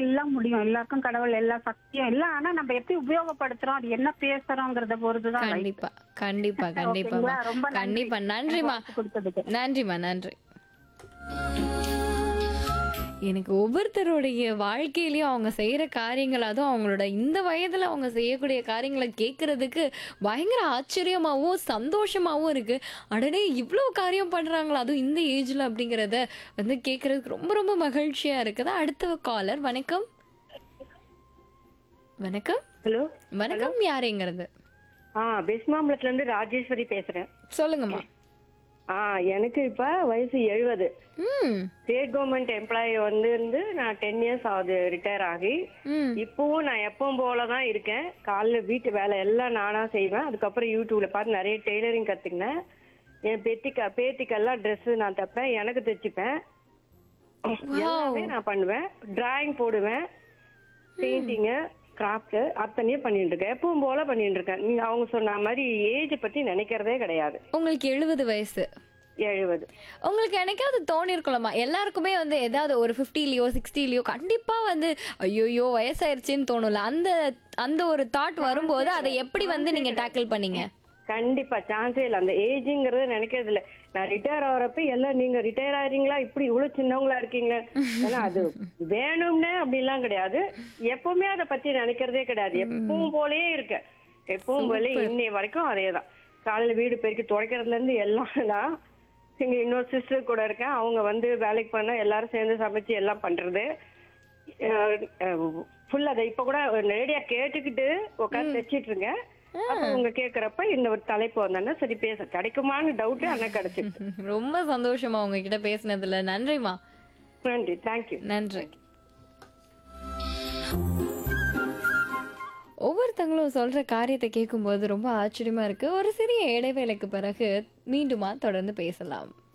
எல்லாம் முடியும் எல்லாருக்கும் கடவுள் எல்லா சக்தியும் எல்லாம் ஆனா நம்ம எப்படி உபயோகப்படுத்துறோம் அது என்ன பேசுறோங்கிறத பொறுத்துதான் life. கண்டிப்பா கண்டிப்பா கண்டிப்பாமா ஓகேங்களா? ரொம்ப நன்றி. கண்டிப்பா நன்றிமா வாய்ப்பு கொடுத்ததுக்கு நன்றிமா நன்றி எனக்கு ஒவ்வொருத்தருடைய வாழ்க்கையிலயும் அவங்க செய்யற காரியங்கள் அதுவும் அவங்களோட இந்த வயதுல அவங்க செய்யக்கூடிய காரியங்களை கேட்கறதுக்கு பயங்கர ஆச்சரியமாவும் சந்தோஷமாவும் இருக்கு அடடே இவ்வளோ காரியம் பண்றாங்களா அதுவும் இந்த ஏஜ்ல அப்படிங்கறத வந்து கேட்கறதுக்கு ரொம்ப ரொம்ப மகிழ்ச்சியா இருக்குது அடுத்த காலர் வணக்கம் வணக்கம் ஹலோ வணக்கம் யாருங்கிறது ஆ பெஸ்மாம்பலத்துல இருந்து ராஜேஸ்வரி பேசுறேன் சொல்லுங்கம்மா ஆ எனக்கு இப்ப வயசு எழுபது ம் ஸ்டேட் கவர்மெண்ட் எம்ப்ளாயி வந்து இருந்து நான் டென் இயர்ஸ் ஆகுது ரிட்டையர் ஆகி ம் இப்பவும் நான் எப்பவும் போல தான் இருக்கேன் காலைல வீட்டு வேலை எல்லாம் நானா செய்வேன் அதுக்கப்புறம் யூடியூப்ல பார்த்து நிறைய டெய்லரிங் கத்துக்கினேன் என் பேத்திக்க பேத்திக்கெல்லாம் ட்ரெஸ் நான் தைப்பேன் எனக்கு தைச்சுப்பேன் எல்லாமே நான் பண்ணுவேன் டிராயிங் போடுவேன் பெயிண்டிங்கு கிராஃப்ட் அத்தனையும் பண்ணிட்டு இருக்கேன் எப்பவும் போல பண்ணிட்டு இருக்கேன் நீங்க அவங்க சொன்ன மாதிரி ஏஜ் பத்தி நினைக்கிறதே கிடையாது உங்களுக்கு எழுபது வயசு எழுபது உங்களுக்கு என்னைக்காவது தோணி இருக்கலாமா எல்லாருக்குமே வந்து ஏதாவது ஒரு ஃபிஃப்டிலயோ சிக்ஸ்டிலயோ கண்டிப்பா வந்து ஐயோயோ வயசாயிருச்சுன்னு தோணும்ல அந்த அந்த ஒரு தாட் வரும்போது அதை எப்படி வந்து நீங்க டேக்கிள் பண்ணீங்க கண்டிப்பா சான்ஸே இல்ல அந்த ஏஜ்ங்கிறது நினைக்கிறது இல்ல நான் ரிட்டையர் ஆகிறப்ப எல்லாம் நீங்க ரிட்டையர் ஆறீங்களா இப்படி இவ்வளவு சின்னவங்களா இருக்கீங்க ஏன்னா அது வேணும்னே அப்படிலாம் கிடையாது எப்பவுமே அதை பத்தி நினைக்கிறதே கிடையாது எப்பவும் போலயே இருக்க எப்பவும் போல இன்னைய வரைக்கும் அதேதான் காலையில வீடு பெருக்கி துடைக்கிறதுல இருந்து எல்லாம் தான் எங்க இன்னொரு சிஸ்டர் கூட இருக்கேன் அவங்க வந்து வேலைக்கு பண்ண எல்லாரும் சேர்ந்து சமைச்சு எல்லாம் பண்றது ஃபுல்லா அதை இப்ப கூட ரேடியா கேட்டுக்கிட்டு உட்காந்து தைச்சிட்டு இருக்கேன் அப்ப உங்க கேக்குறப்ப இந்த ஒரு தலைப்பு வந்தோன்னா சரி பேச கிடைக்குமான்னு டவுட் ஆனா கிடைச்சிருக்கு ரொம்ப சந்தோஷமா உங்ககிட்ட பேசினதுல நன்றிமா நன்றி தேங்க்யூ நன்றி ஒவ்வொருத்தங்களும் சொல்ற காரியத்தை கேட்கும்போது ரொம்ப ஆச்சரியமா இருக்கு ஒரு சிறிய இடைவேளைக்கு பிறகு மீண்டுமா தொடர்ந்து பேசலாம்